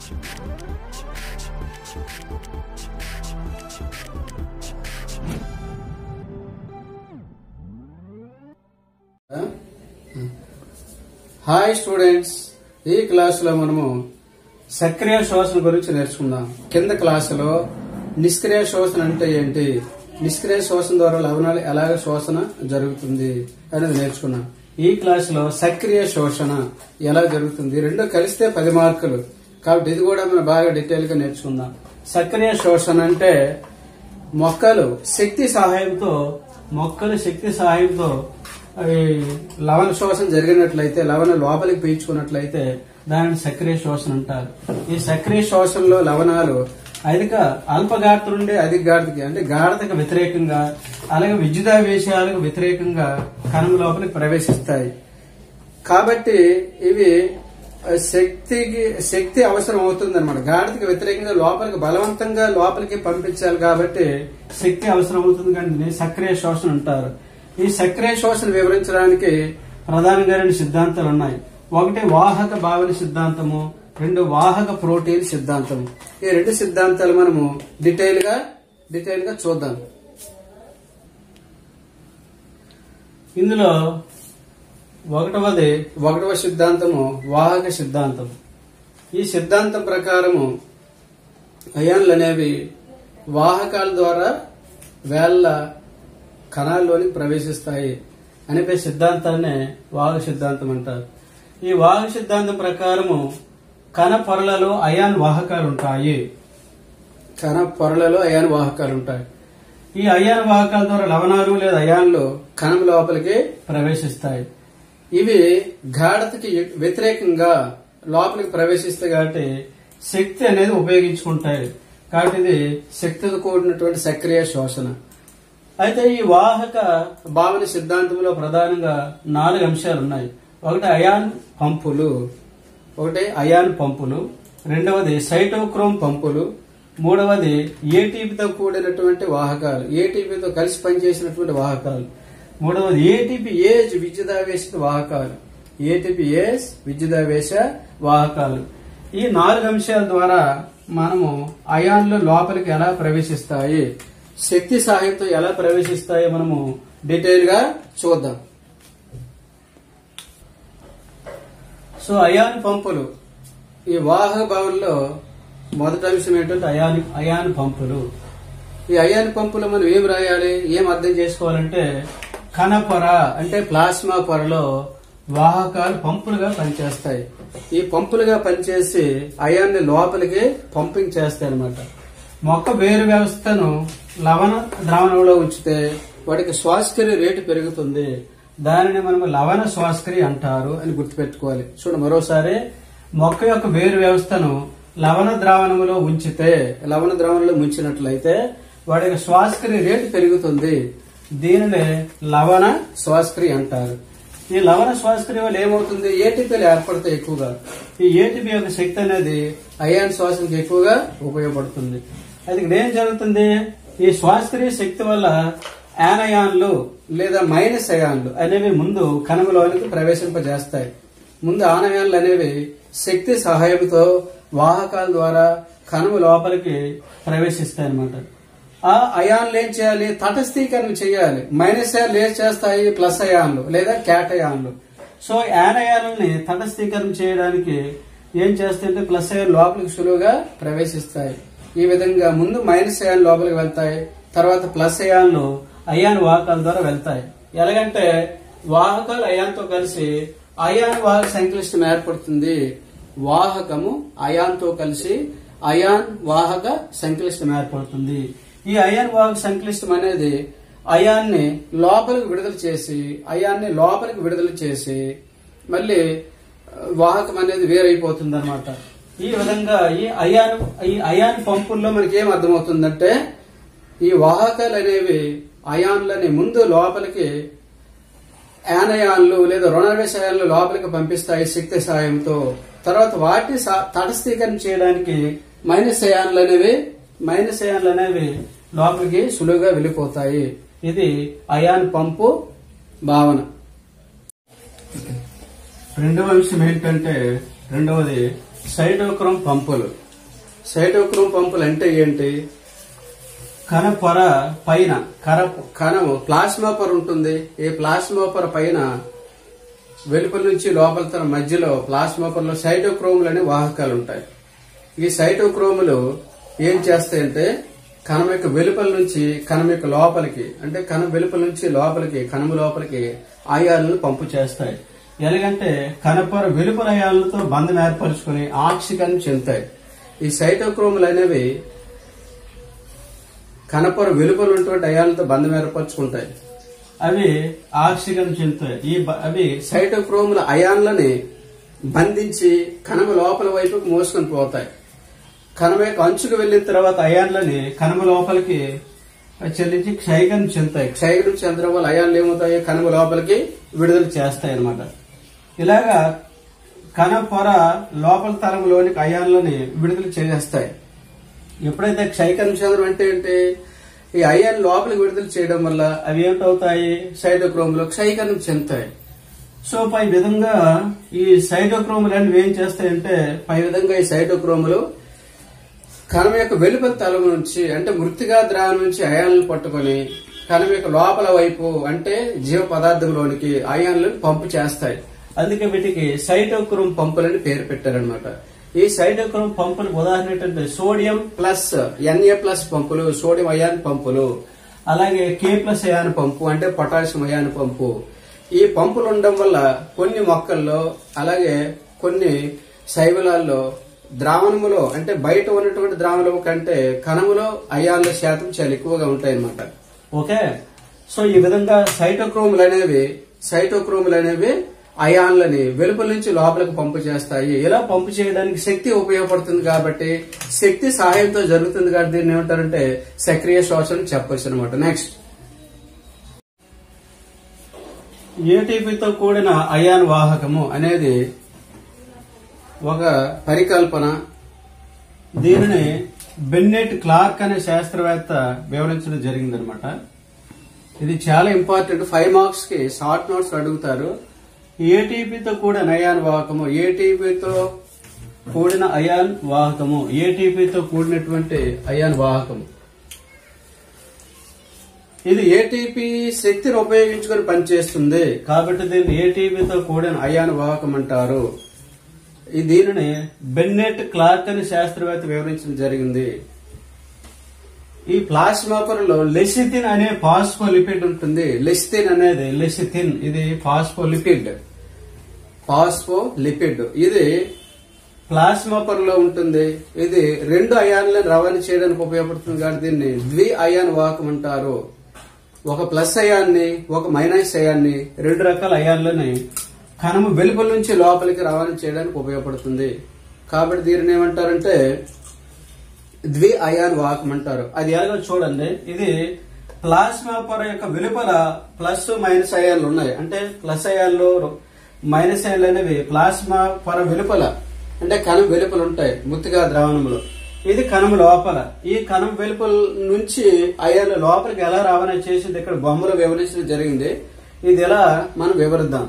hi students ఈ క్లాసులో మనము సక్రియ శ్వాసన గురించి నేర్చుకుందాం కింద క్లాసులో నిష్క్రియ శ్వాసన అంటే ఏంటి నిష్క్రియ శ్వాసన ద్వారా లవణాలు ఎలాగ శ్వాసన జరుగుతుంది అనేది నేర్చుకున్నాం ఈ క్లాసులో సక్రియ శోషణ ఎలా జరుగుతుంది రెండు కలిస్తే పది మార్కులు కాబట్టి ఇది కూడా మనం బాగా డీటెయిల్ గా నేర్చుకుందాం సక్రియ శోషణ అంటే మొక్కలు శక్తి సహాయంతో మొక్కలు శక్తి సహాయంతో అవి లవణ శోషణ జరిగినట్లయితే లవణ లోపలికి పీల్చుకున్నట్లయితే దానిని సక్రియ శోషణ అంటారు ఈ సక్రియ శోషణలో లవణాలు అధిక అల్ప గాఢత నుండి అధిక గాఢతకి అంటే గాఢతకు వ్యతిరేకంగా అలాగే విద్యుదావేశాలకు వ్యతిరేకంగా కణం లోపలికి ప్రవేశిస్తాయి కాబట్టి ఇవి ఆ, శక్తికి శక్తి అవసరం అవుతుంది అనమాట గాఢతకి వ్యతిరేకంగా లోపలికి బలవంతంగా లోపలికి పంపించాలి కాబట్టి శక్తి అవసరం అవుతుంది కానీ దీన్ని సక్రియ శోషణ అంటారు ఈ సక్రియ శోషణ వివరించడానికి ప్రధానంగా రెండు సిద్ధాంతాలు ఉన్నాయి ఒకటి వాహక భావన సిద్ధాంతము రెండు వాహక ప్రోటీన్ సిద్ధాంతము ఈ రెండు సిద్ధాంతాలు మనము డీటెయిల్ గా డీటెయిల్ గా చూద్దాం ఇందులో ఒకటవది ఒకటవ సిద్ధాంతము వాహక సిద్ధాంతం ఈ సిద్ధాంతం ప్రకారము అయాన్లు అనేవి వాహకాల ద్వారా వేళ్ల కణాల్లోనికి ప్రవేశిస్తాయి అనే సిద్ధాంతాన్ని వాహక సిద్ధాంతం అంటారు ఈ వాహక సిద్ధాంతం ప్రకారము కణ పొరలలో అయాన్ వాహకాలు ఉంటాయి కణ పొరలలో అయాన్ వాహకాలు ఉంటాయి ఈ అయాన్ వాహకాల ద్వారా లవణాలు లేదా అయాన్లు కణం లోపలికి ప్రవేశిస్తాయి ఇవి గాఢతకి వ్యతిరేకంగా లోపలికి ప్రవేశిస్తాయి కాబట్టి శక్తి అనేది ఉపయోగించుకుంటాయి కాబట్టి ఇది శక్తితో కూడినటువంటి సక్రియ శోషణ అయితే ఈ వాహక భావన సిద్ధాంతంలో ప్రధానంగా నాలుగు అంశాలు ఉన్నాయి ఒకటి అయాన్ పంపులు ఒకటి అయాన్ పంపులు రెండవది సైటోక్రోమ్ పంపులు మూడవది ఏటీపీతో కూడినటువంటి వాహకాలు ఏటీపీతో కలిసి పనిచేసినటువంటి వాహకాలు మూడవది ఏటీపీ ఏజ్ విద్యుదావేశ వాహకాలు ఏటీపీ ఏజ్ విద్యుదావేశ వాహకాలు ఈ నాలుగు అంశాల ద్వారా మనము అయాన్లు లోపలికి ఎలా ప్రవేశిస్తాయి శక్తి సహాయంతో ఎలా ప్రవేశిస్తాయో మనము డీటెయిల్ గా చూద్దాం సో అయాన్ పంపులు ఈ వాహక భావంలో మొదటి అంశం ఏంటంటే అయాన్ అయాన్ పంపులు ఈ అయాన్ పంపులు మనం ఏం రాయాలి ఏం అర్థం చేసుకోవాలంటే కణ పొర అంటే ప్లాస్మా పొరలో వాహకాలు పంపులుగా పనిచేస్తాయి ఈ పంపులుగా పనిచేసి అయాన్ని లోపలికి పంపింగ్ చేస్తాయి అనమాట మొక్క వేరు వ్యవస్థను లవణ ద్రావణంలో ఉంచితే వాటికి శ్వాసక్రియ రేటు పెరుగుతుంది దానిని మనం లవణ శ్వాసక్రియ అంటారు అని గుర్తుపెట్టుకోవాలి చూడండి మరోసారి మొక్క యొక్క వేరు వ్యవస్థను లవణ ద్రావణంలో ఉంచితే లవణ ద్రావణంలో ముంచినట్లయితే వాటికి శ్వాసక్రియ రేటు పెరుగుతుంది దీనిని లవణ శ్వాసక్రియ అంటారు ఈ లవణ శ్వాసక్రియ వల్ల ఏమవుతుంది ఏటీపీలు ఏర్పడతాయి ఎక్కువగా ఈ ఏటీపీ యొక్క శక్తి అనేది అయాన్ శ్వాసకి ఎక్కువగా ఉపయోగపడుతుంది అది ఇక్కడ ఏం జరుగుతుంది ఈ శ్వాసక్రియ శక్తి వల్ల యానయాన్లు లేదా మైనస్ అయాన్లు అనేవి ముందు కణములోనికి ప్రవేశింపజేస్తాయి ముందు ఆనయాన్లు అనేవి శక్తి సహాయంతో వాహకాల ద్వారా కణము లోపలికి ప్రవేశిస్తాయి అన్నమాట ఆ అయాన్లు ఏం చేయాలి తటస్థీకరణ చేయాలి మైనస్ అయాన్లు ఏం చేస్తాయి ప్లస్ అయాన్లు లేదా క్యాట్ అయాన్లు సో యానయాలని తటస్థీకరణ చేయడానికి ఏం చేస్తాయంటే ప్లస్ అయాన్ లోపలికి సులువుగా ప్రవేశిస్తాయి ఈ విధంగా ముందు మైనస్ అయాన్ లోపలికి వెళ్తాయి తర్వాత ప్లస్ అయాన్లు అయాన్ వాహకాల ద్వారా వెళ్తాయి ఎలాగంటే వాహకాలు అయాన్తో కలిసి అయాన్ వాహక సంక్లిష్టం ఏర్పడుతుంది వాహకము అయాన్తో కలిసి అయాన్ వాహక సంక్లిష్టం ఏర్పడుతుంది ఈ అయాన్ వాహక సంక్లిష్టం అనేది అయాన్ని లోపలికి విడుదల చేసి అయాన్ని లోపలికి విడుదల చేసి మళ్ళీ ఆ, వాహకం అనేది వేరైపోతుంది అనమాట ఈ విధంగా ఈ అయాన్ ఈ అయాన్ పంపుల్లో మనకి ఏం అర్థమవుతుందంటే ఈ వాహకాలు అనేవి అయాన్లని ముందు లోపలికి యానయాన్లు లేదా రుణవేశయాన్లు లోపలికి పంపిస్తాయి శక్తి సాయంతో తర్వాత వాటిని సా- తటస్థీకరణ చేయడానికి మైనస్ అయాన్లు అనేవి మైనస్ అయాన్లు అనేవి లోపలికి సులువుగా వెళ్ళిపోతాయి ఇది అయాన్ పంపు భావన రెండవ విషయం ఏంటంటే రెండవది సైటోక్రోమ్ పంపులు సైటోక్రోమ్ పంపులు అంటే ఏంటి కణ పొర పైన కర కణము ప్లాస్మా పొర ఉంటుంది ఈ ప్లాస్మా పొర పైన వెలుపల నుంచి లోపల తన మధ్యలో ప్లాస్మా పొరలో సైటోక్రోములు అనే వాహకాలు ఉంటాయి ఈ సైటోక్రోములు ఏం చేస్తాయంటే కణం యొక్క వెలుపల నుంచి కణం యొక్క లోపలికి అంటే కణం వెలుపల నుంచి లోపలికి కణము లోపలికి ఆయాలను పంపు చేస్తాయి ఎలాగంటే కణపొర వెలుపల అయాలతో బంధం ఏర్పరచుకుని ఆక్సిజన్ చెందుతాయి ఈ సైటోక్రోములు అనేవి కనపొర వెలుపల ఉన్నటువంటి అయాలతో బంధం ఏర్పరచుకుంటాయి అవి ఆక్సిజన్ చెందుతాయి ఈ బ- అవి సైటోక్రోముల అయాన్లని బంధించి కణము లోపల వైపుకు మోసుకొని పోతాయి కణం యొక్క అంచుకు వెళ్ళిన తర్వాత అయాన్లని కణము లోపలికి చెల్లించి క్షయగం చెందుతాయి క్షయగం చెందడం వల్ల అయాన్లు ఏమవుతాయి కణము లోపలికి విడుదల చేస్తాయి అన్నమాట ఇలాగా కణ పొర లోపల తరంలోనికి అయాన్లని విడుదల చేసేస్తాయి ఎప్పుడైతే క్షయకం చంద్రం అంటే ఏంటి ఈ అయాన్ లోపలికి విడుదల చేయడం వల్ల అవి ఏమిటవుతాయి సైటోక్రోమ్ లో క్షయకరణం చెందుతాయి సో పై విధంగా ఈ సైటోక్రోములు అనేవి ఏం చేస్తాయంటే పై విధంగా ఈ సైటోక్రోములు కణం యొక్క వెలుపల తలం నుంచి అంటే మృతిగా ద్రావం నుంచి అయాన్లను పట్టుకొని కణం యొక్క లోపల వైపు అంటే జీవ పదార్థంలోనికి అయాన్లను పంపు చేస్తాయి అందుకే వీటికి సైటోక్రోమ్ పంపులని పేరు పెట్టారనమాట ఈ సైటోక్రోమ్ పంపులకు ఉదాహరణ ఏంటంటే సోడియం ప్లస్ ఎన్ఏ ప్లస్ పంపులు సోడియం అయాన్ పంపులు అలాగే కే ప్లస్ అయాన్ పంపు అంటే పొటాషియం అయాన్ పంపు ఈ పంపులు ఉండడం వల్ల కొన్ని మొక్కల్లో అలాగే కొన్ని శైవలాల్లో ద్రావణములో అంటే బయట ఉన్నటువంటి ద్రావణము కంటే కణములో అయాన్ల శాతం చాలా ఎక్కువగా ఉంటాయి అన్నమాట ఓకే సో ఈ విధంగా సైటోక్రోములు అనేవి సైటోక్రోములు అనేవి అయాన్లని వెలుపల నుంచి లోపలికి పంపు చేస్తాయి ఇలా పంపు చేయడానికి శక్తి ఉపయోగపడుతుంది కాబట్టి శక్తి సహాయంతో జరుగుతుంది కాబట్టి దీన్ని ఏమంటారంటే సక్రియ శ్వాస చెప్పొచ్చు అనమాట నెక్స్ట్ ఏటీపీతో కూడిన అయాన్ వాహకము అనేది ఒక పరికల్పన దీనిని బెన్నెట్ క్లార్క్ అనే శాస్త్రవేత్త వివరించడం జరిగిందనమాట ఇది చాలా ఇంపార్టెంట్ ఫైవ్ మార్క్స్ కి షార్ట్ నోట్స్ అడుగుతారు ఏటీపీతో కూడిన అయాన్ వాహకము ఏటీపీతో కూడిన అయాన్ వాహకము ఏటీపీతో కూడినటువంటి అయాన్ వాహకము ఇది ఏటీపీ శక్తిని ఉపయోగించుకొని పనిచేస్తుంది కాబట్టి దీన్ని ఏటీపీతో కూడిన అయాన్ వాహకం అంటారు ఈ దీనిని బెన్నెట్ క్లార్క్ అనే శాస్త్రవేత్త వివరించడం జరిగింది ఈ ప్లాస్మా పొరలో లెసిథిన్ అనే ఫాస్ఫోలిపిడ్ ఉంటుంది లెసిథిన్ అనేది లెసిథిన్ ఇది ఫాస్ఫోలిపిడ్ ఫాస్ఫోలిపిడ్ ఇది ప్లాస్మా పొరలో ఉంటుంది ఇది రెండు అయాన్లను రవాణా చేయడానికి ఉపయోగపడుతుంది కాబట్టి దీన్ని ద్వి అయాన్ వాహకం అంటారు ఒక ప్లస్ అయాన్ని ఒక మైనస్ అయాన్ని రెండు రకాల అయాన్లని కణము వెలుపల నుంచి లోపలికి రవాణా చేయడానికి ఉపయోగపడుతుంది కాబట్టి దీనిని ఏమంటారంటే ద్వి అయాన్ వాహకం అంటారు అది ఎలాగో చూడండి ఇది ప్లాస్మా పొర యొక్క వెలుపల ప్లస్ మైనస్ అయాన్లు ఉన్నాయి అంటే ప్లస్ అయాన్లు మైనస్ అయాన్లు అనేవి ప్లాస్మా పొర వెలుపల అంటే కణం వెలుపల ఉంటాయి ముత్తిగా ద్రావణంలో ఇది కణం లోపల ఈ కణం వెలుపల నుంచి అయాన్లు లోపలికి ఎలా రవాణా చేసింది ఇక్కడ బొమ్మలో వివరించడం జరిగింది ఇది ఎలా మనం వివరిద్దాం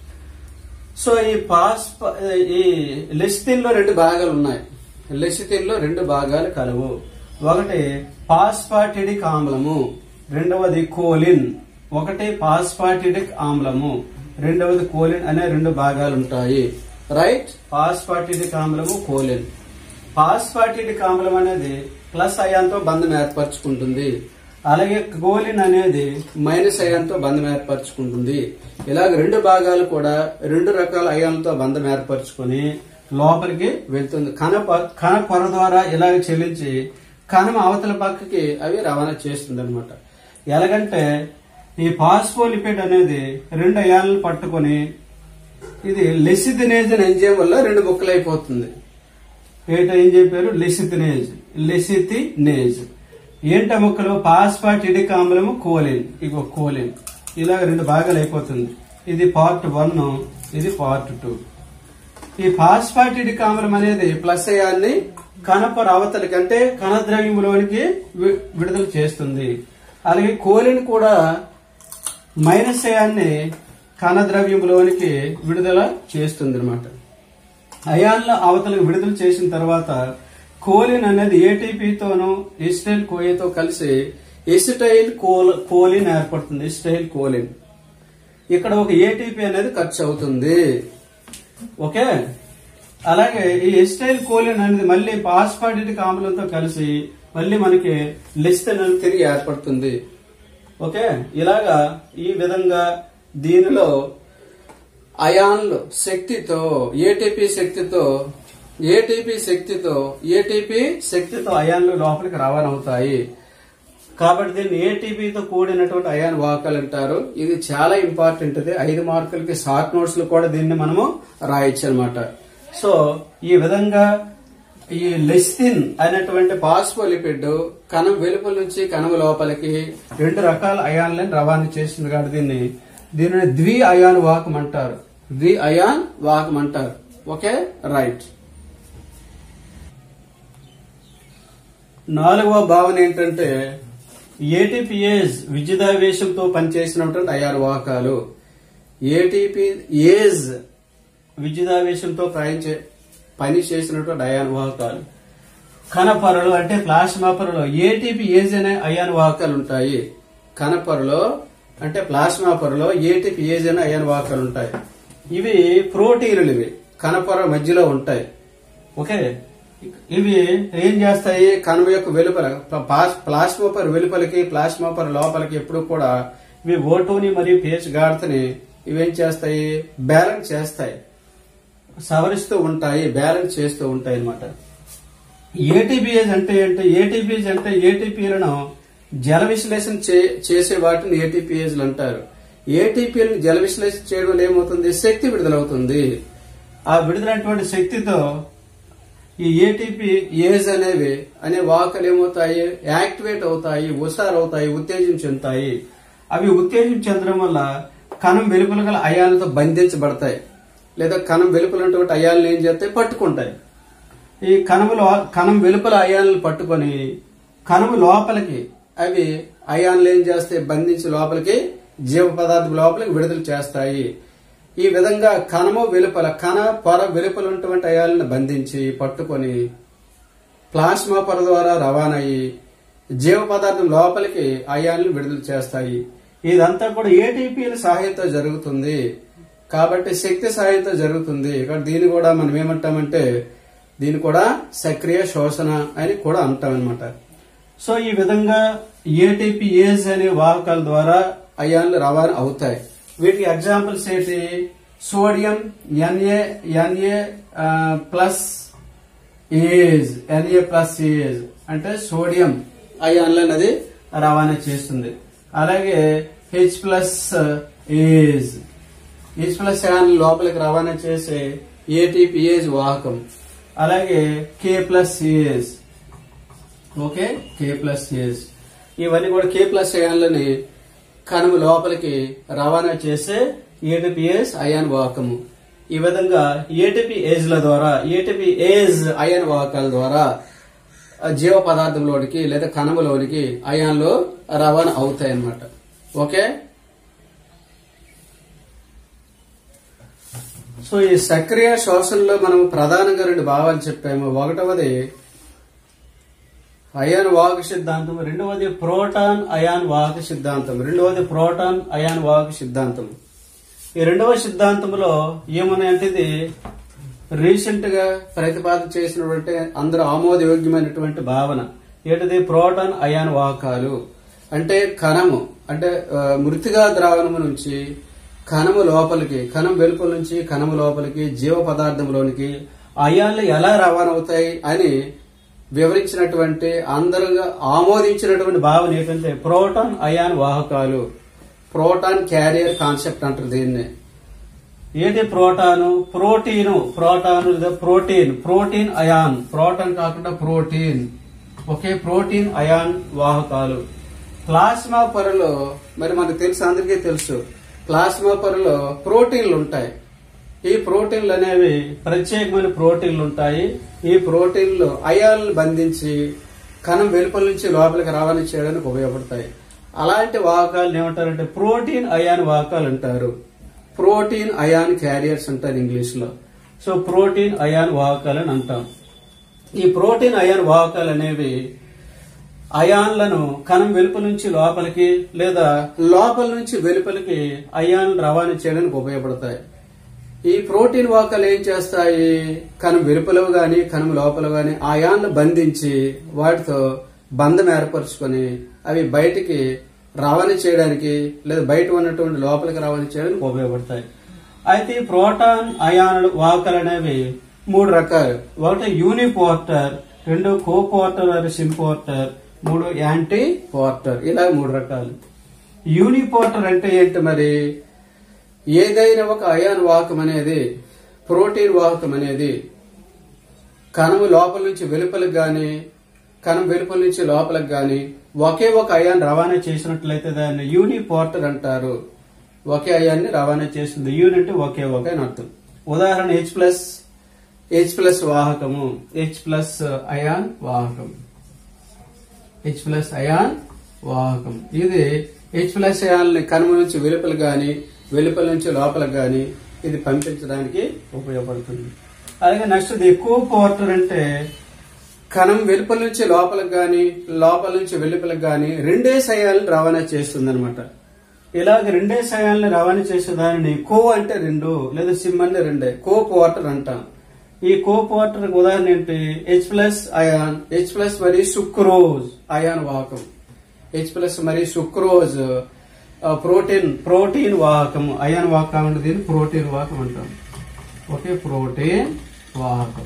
సో ఈ పాస్ ఈ లెసిథిన్ లో రెండు భాగాలు ఉన్నాయి లెసిథిన్ లో రెండు భాగాలు కలవు ఒకటి పాస్పాటిడిక్ ఆమ్లము రెండవది కోలిన్ ఒకటి పాస్పాటిడిక్ ఆమ్లము రెండవది కోలిన్ అనే రెండు భాగాలు ఉంటాయి రైట్ పాస్పాటిడిక్ ఆమ్లము కోలిన్ పాస్పాటిడిక్ ఆమ్లం అనేది ప్లస్ అయాన్తో బంధం ఏర్పరచుకుంటుంది అలాగే కోలిన్ అనేది మైనస్ అయాన్తో బంధం ఏర్పరచుకుంటుంది ఇలాగ రెండు భాగాలు కూడా రెండు రకాల అయాన్లతో బంధం ఏర్పరచుకొని లోపలికి వెళ్తుంది కణ ప- కణ పొర ద్వారా ఇలాగ చెల్లించి కణం అవతల పక్కకి అవి రవాణా చేస్తుంది అనమాట ఎలాగంటే ఈ పాస్ఫోలిపిడ్ అనేది రెండు అయాన్లు పట్టుకొని ఇది లెసిథినేజ్ ఎంజైమ్ వల్ల రెండు ముక్కలైపోతుంది ఏంటో ఏం చెప్పారు లెసిథినేజ్ లెసిథినేజ్ ఏంట ముక్కలు పాస్పాటిడిక్ ఆమ్లము కోలిన్ ఇగో కోలిన్ ఇలా రెండు భాగాలు అయిపోతుంది ఇది పార్ట్ వన్ ఇది పార్ట్ టూ ఈ ఫాస్ఫాటిడిక్ ఆమ్లం అనేది ప్లస్ అయాన్ని కణపర అవతలకి అంటే కణద్రవ్యంలోనికి వి- విడుదల చేస్తుంది అలాగే కోలిన్ కూడా మైనస్ అయాన్ని కణద్రవ్యంలోనికి విడుదల చేస్తుంది అనమాట అయాన్ల అవతలకు విడుదల చేసిన తర్వాత కోలిన్ అనేది ఏటీపీతోనూ ఇస్టైల్ కోయతో కలిసి ఎసిటైల్ కోల్ కోలిన్ ఏర్పడుతుంది ఇస్టైల్ కోలిన్ ఇక్కడ ఒక ఏటీపీ అనేది ఖర్చు అవుతుంది ఓకే అలాగే ఈ ఎస్టైల్ కోలిన్ అనేది మళ్ళీ పాస్పాటిక్ ఆమ్లంతో కలిసి మళ్ళీ మనకి లిస్టన్ అనేది తిరిగి ఏర్పడుతుంది ఓకే ఇలాగా ఈ విధంగా దీనిలో అయాన్లు శక్తితో ఏటీపీ శక్తితో ఏటీపీ శక్తితో ఏటీపీ శక్తితో అయాన్లు లోపలికి రవాణా అవుతాయి కాబట్టి దీన్ని ఏటీపీతో కూడినటువంటి అయాన్ వాహకాలు అంటారు ఇది చాలా ఇంపార్టెంట్ ఇది ఐదు మార్కులకి షార్ట్ నోట్స్ లో కూడా దీన్ని మనము రాయొచ్చు అనమాట సో ఈ విధంగా ఈ లెస్తిన్ అనేటువంటి పాస్పోలిపిడ్ కణం వెలుపల నుంచి కణం లోపలికి రెండు రకాల అయాన్లను రవాణా చేస్తుంది కాబట్టి దీన్ని దీనిని ద్వి అయాన్ వాహకం అంటారు ద్వి అయాన్ వాహకం అంటారు ఓకే రైట్ నాలుగవ భావన ఏంటంటే ఏటీపీఏజ్ విద్యుదావేశంతో పనిచేసినటువంటి అయాన్ వాహకాలు ఏటీపీ ఏజ్ విద్యుదావేశంతో ప్రయాణించే పని చేసినటువంటి అయాన్ వాహకాలు కణపొరలు అంటే ప్లాస్మా పొరలో ఏటీపీ ఏజ్ అనే అయాన్ వాహకాలు ఉంటాయి కణపొరలో అంటే ప్లాస్మా పొరలో ఏటీపీ ఏజ్ అనే అయాన్ వాహకాలు ఉంటాయి ఇవి ప్రోటీన్లు ఇవి కణపొర మధ్యలో ఉంటాయి ఓకే ఇవి ఏం చేస్తాయి కణం యొక్క వెలుపల ప్లా- ప్లాస్మా పొర వెలుపలికి ప్లాస్మా పొర లోపలికి ఎప్పుడు కూడా ఇవి ఓటోని మరియు పేచ్ గాఢతని ఇవేం చేస్తాయి బ్యాలెన్స్ చేస్తాయి సవరిస్తూ ఉంటాయి బ్యాలెన్స్ చేస్తూ ఉంటాయి అన్నమాట ఏటీపీఎస్ అంటే ఏంటి ఏటీపీఎస్ అంటే ఏటీపీలను జల విశ్లేషణ చే- చేసే వాటిని ఏటీపీఎస్ అంటారు ఏటీపీలను జల విశ్లేషణ చేయడం వల్ల ఏమవుతుంది శక్తి విడుదలవుతుంది ఆ విడుదలైనటువంటి శక్తితో ఈ ఏటీపీ ఏజ్ అనేవి అనే వాకలు ఏమవుతాయి యాక్టివేట్ అవుతాయి ఉషార్ అవుతాయి ఉత్తేజం చెందుతాయి అవి ఉత్తేజం చెందడం వల్ల కణం వెలుపల గల అయాలతో బంధించబడతాయి లేదా కణం వెలుపల ఉన్నటువంటి అయాలను ఏం చేస్తాయి పట్టుకుంటాయి ఈ కణములో కణం వెలుపల అయాలను పట్టుకొని కణము లోపలికి అవి అయాన్లు ఏం చేస్తాయి బంధించి లోపలికి జీవ పదార్థం లోపలికి విడుదల చేస్తాయి ఈ విధంగా కణము వెలుపల కణ పొర వెలుపల ఉన్నటువంటి అయాలను బంధించి పట్టుకొని ప్లాస్మా పొర ద్వారా రవాణా అయ్యి జీవ పదార్థం లోపలికి అయాన్లు విడుదల చేస్తాయి ఇదంతా కూడా ఏటీపీల సహాయంతో జరుగుతుంది కాబట్టి శక్తి సహాయంతో జరుగుతుంది ఇక్కడ దీన్ని కూడా మనం ఏమంటామంటే దీన్ని కూడా సక్రియ శోషణ అని కూడా అంటాం అనమాట సో ఈ విధంగా ఏటీపీ ఏజ్ అనే వాహకాల ద్వారా అయాన్లు రవాణా అవుతాయి వీటికి ఎగ్జాంపుల్స్ ఏంటి sodium NA NA plus ase NA plus ase అంటే సోడియం అయాన్లు అనేది రవాణా చేస్తుంది అలాగే H plus ase H plus ion లోపలికి రవాణా చేసే ఏటీపీ ఏజ్ వాహకం అలాగే K plus ase okay K plus ase ఇవన్నీ కూడా కే ప్లస్ అయాన్లని కణము లోపలికి రవాణా చేసే ఏటీపీఎస్ అయాన్ వాహకము ఈ విధంగా ఏటీపీ ఏజ్ల ద్వారా ఏటీపీ ఏజ్ అయాన్ వాహకాల ద్వారా ఆ జీవ పదార్థంలోనికి లేదా కణములోనికి అయాన్లు రవాణా అవుతాయి అన్నమాట ఓకే సో ఈ సక్రియ శ్వాసంలో మనం ప్రధానంగా రెండు భావాలు చెప్పాము ఒకటవది అయాన్ వాహక సిద్ధాంతం రెండవది ప్రోటాన్ అయాన్ వాహక సిద్ధాంతం రెండవది ప్రోటాన్ అయాన్ వాహక సిద్ధాంతం ఈ రెండవ సిద్ధాంతంలో ఏమున్నాయంటే ఇది రీసెంట్ గా ప్రతిపాదన చేసినటువంటి అందరూ ఆమోదయోగ్యమైనటువంటి భావన ఏంటిది ప్రోటాన్ అయాన్ వాహకాలు అంటే కణము అంటే ఆ, మృతిగా ద్రావణము నుంచి కణము లోపలికి కణం వెలుపల నుంచి కణము లోపలికి జీవ పదార్థంలోనికి అయాన్లు ఎలా రవాణా అవుతాయి అని వివరించినటువంటి అందరుగా ఆమోదించినటువంటి భావన ఏంటంటే ప్రోటాన్ అయాన్ వాహకాలు ప్రోటాన్ క్యారియర్ కాన్సెప్ట్ అంటారు దీన్ని ఏంటి ప్రోటాను ప్రోటీను ప్రోటాను లేదా ప్రోటీన్ ప్రోటీన్ అయాన్ ప్రోటాన్ కాకుండా ప్రోటీన్ ఒకే ప్రోటీన్ అయాన్ వాహకాలు ప్లాస్మా పొరలో మరి మనకు తెలుసు అందరికీ తెలుసు ప్లాస్మా పొరలో ప్రోటీన్లు ఉంటాయి ఈ ప్రోటీన్లు అనేవి ప్రత్యేకమైన ప్రోటీన్లు ఉంటాయి ఈ ప్రోటీన్లు అయాన్లు బంధించి కణం వెలుపల నుంచి లోపలికి రవాణా చేయడానికి ఉపయోగపడతాయి అలాంటి వాహకాలను ఏమంటారంటే ప్రోటీన్ అయాన్ వాహకాలు అంటారు ప్రోటీన్ అయాన్ క్యారియర్స్ అంటారు ఇంగ్లీష్ లో సో ప్రోటీన్ అయాన్ వాహకాలు అని అంటాం ఈ ప్రోటీన్ అయాన్ వాహకాలు అనేవి అయాన్లను కణం వెలుపల నుంచి లోపలికి లేదా లోపల నుంచి వెలుపలికి అయాన్ రవాణా చేయడానికి ఉపయోగపడతాయి ఈ ప్రోటీన్ వాహకాలు ఏం చేస్తాయి కణం వెలుపల గాని కణం లోపల గాని అయాన్లు బంధించి వాటితో బంధం ఏర్పరచుకొని అవి బయటికి రవాణా చేయడానికి లేదా బయట ఉన్నటువంటి లోపలికి రవాణా చేయడానికి ఉపయోగపడతాయి అయితే ఈ ప్రోటాన్ అయాన్ వాహకాలు అనేవి మూడు రకాలు ఒకటి యూనిపోర్టర్ రెండు కోపోర్టర్ అది సింపోర్టర్ మూడు యాంటీ పోర్టర్ ఇలా మూడు రకాలు యూనిపోర్టర్ అంటే ఏంటి మరి ఏదైనా ఒక అయాన్ వాహకం అనేది ప్రోటీన్ వాహకం అనేది కణము లోపల నుంచి వెలుపలకు గాని కణం వెలుపల నుంచి లోపలకు గాని ఒకే ఒక అయాన్ రవాణా చేసినట్లయితే దాన్ని యూనిపోర్టర్ అంటారు ఒకే అయాన్ని రవాణా చేస్తుంది యూన్ అంటే ఒకే ఒక అని అర్థం ఉదాహరణ హెచ్ ప్లస్ హెచ్ ప్లస్ వాహకము హెచ్ ప్లస్ అయాన్ వాహకం హెచ్ ప్లస్ అయాన్ వాహకం ఇది హెచ్ ప్లస్ అయాన్ని కనుమ నుంచి వెలుపల గాని వెలుపల నుంచి లోపలకు గాని ఇది పంపించడానికి ఉపయోగపడుతుంది అలాగే నెక్స్ట్ ఇది ఎక్కువ పోర్టర్ అంటే కణం వెలుపల నుంచి లోపలకు గాని లోపల నుంచి వెలుపలకు గాని రెండే సయాలను రవాణా చేస్తుంది అనమాట ఇలాగ రెండే సయాలను రవాణా చేసే దానిని కో అంటే రెండు లేదా సిమ్ అంటే రెండే కో పోర్టర్ అంటాం ఈ కో పోర్టర్ ఉదాహరణ ఏంటి H plus ion H plus మరి సుక్రోజ్ అయాన్ వాహకం హెచ్ ప్లస్ మరి సుక్రోజ్ ఆ, ప్రోటీన్ ప్రోటీన్ వాహకం అయాన్ వాహకం అంటే దీన్ని ప్రోటీన్ వాహకం అంటాం ఓకే ప్రోటీన్ వాహకం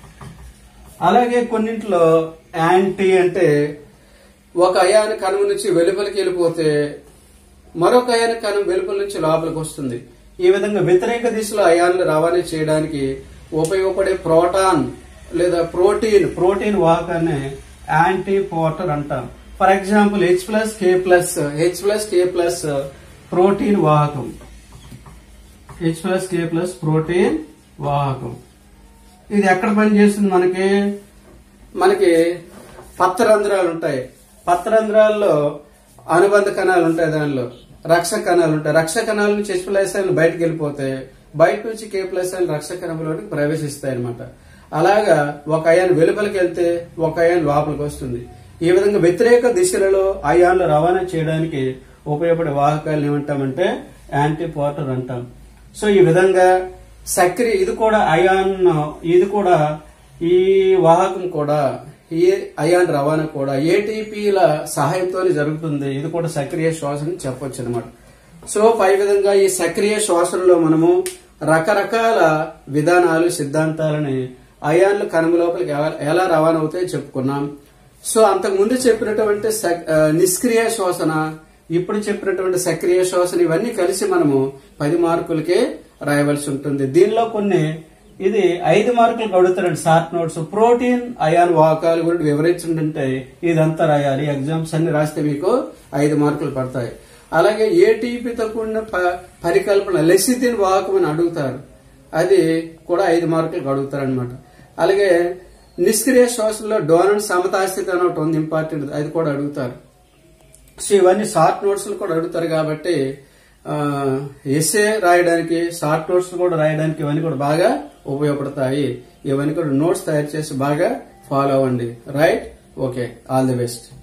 అలాగే కొన్నింటిలో యాంటీ అంటే ఒక అయాన కణం నుంచి వెలుపలికి వెళ్ళిపోతే మరొక అయాన కణం వెలుపల నుంచి లోపలికి వస్తుంది ఈ విధంగా వ్యతిరేక దిశలో అయాన్లు రవాణా చేయడానికి ఉపయోగపడే ప్రోటాన్ లేదా ప్రోటీన్ ప్రోటీన్ వాహకాన్ని యాంటీ పోర్టర్ అంటాం for example H plus K plus H plus K plus protein వాహకం H plus K plus protein వాహకం ఇది ఎక్కడ పనిచేస్తుంది మనకి మనకి పత్రరంధ్రాలు ఉంటాయి పత్రరంధ్రాల్లో అనుబంధ కణాలు ఉంటాయి దానిలో రక్ష కణాలు ఉంటాయి రక్ష కణాల నుంచి హెచ్ ప్లస్ బయటకు వెళ్ళిపోతే బయట నుంచి కే ప్లస్ రక్ష కణంలోకి ప్రవేశిస్తాయి అనమాట అలాగా ఒక అయాన్ వెలుపలికి వెళ్తే ఒక అయాన్ లోపలికి వస్తుంది ఈ విధంగా వ్యతిరేక దిశలలో అయాన్లు రవాణా చేయడానికి ఉపయోగపడే వాహకాలను ఏమంటామంటే యాంటీ పోర్టర్ అంటాం సో ఈ విధంగా సక్రియ ఇది కూడా అయాన్ ఇది కూడా ఈ వాహకం కూడా ఈ అయాన్ రవాణా కూడా ఏటీపీల సహాయంతో జరుగుతుంది ఇది కూడా సక్రియ శ్వాస అని చెప్పొచ్చు అనమాట సో పై విధంగా ఈ సక్రియ శ్వాసనలో మనము రకరకాల విధానాలు సిద్ధాంతాలని అయాన్లు కణము లోపలికి ఎలా- ఎలా రవాణా అవుతాయో చెప్పుకున్నాం సో అంతకు ముందు చెప్పినటువంటి సక్- ఆ, నిష్క్రియ శ్వాసన ఇప్పుడు చెప్పినటువంటి సక్రియ శ్వాసన ఇవన్నీ కలిసి మనము పది మార్కులకే రాయవలసి ఉంటుంది దీనిలో కొన్ని ఇది ఐదు మార్కులకు అడుగుతారండి షార్ట్ నోట్స్ ప్రోటీన్ అయాన్ వాహకాల గురించి వివరించుంటే ఇదంతా రాయాలి ఎగ్జామ్స్ అన్ని రాస్తే మీకు ఐదు మార్కులు పడతాయి అలాగే ఏటీపీతో కూడిన ప- పరికల్పన లెసిథిన్ వాహకం అని అడుగుతారు అది కూడా ఐదు మార్కులకు అడుగుతారు అనమాట అలాగే నిష్క్రియ శ్వాసంలో డోనల్ సమతాస్థితి అని ఒకటి ఉంది ఇంపార్టెంట్ అది కూడా అడుగుతారు సో ఇవన్నీ షార్ట్ నోట్స్ కూడా అడుగుతారు కాబట్టి ఎస్ఏ రాయడానికి షార్ట్ నోట్స్ కూడా రాయడానికి ఇవన్నీ కూడా బాగా ఉపయోగపడతాయి ఇవన్నీ కూడా నోట్స్ తయారు చేసి బాగా ఫాలో అవ్వండి right okay all the best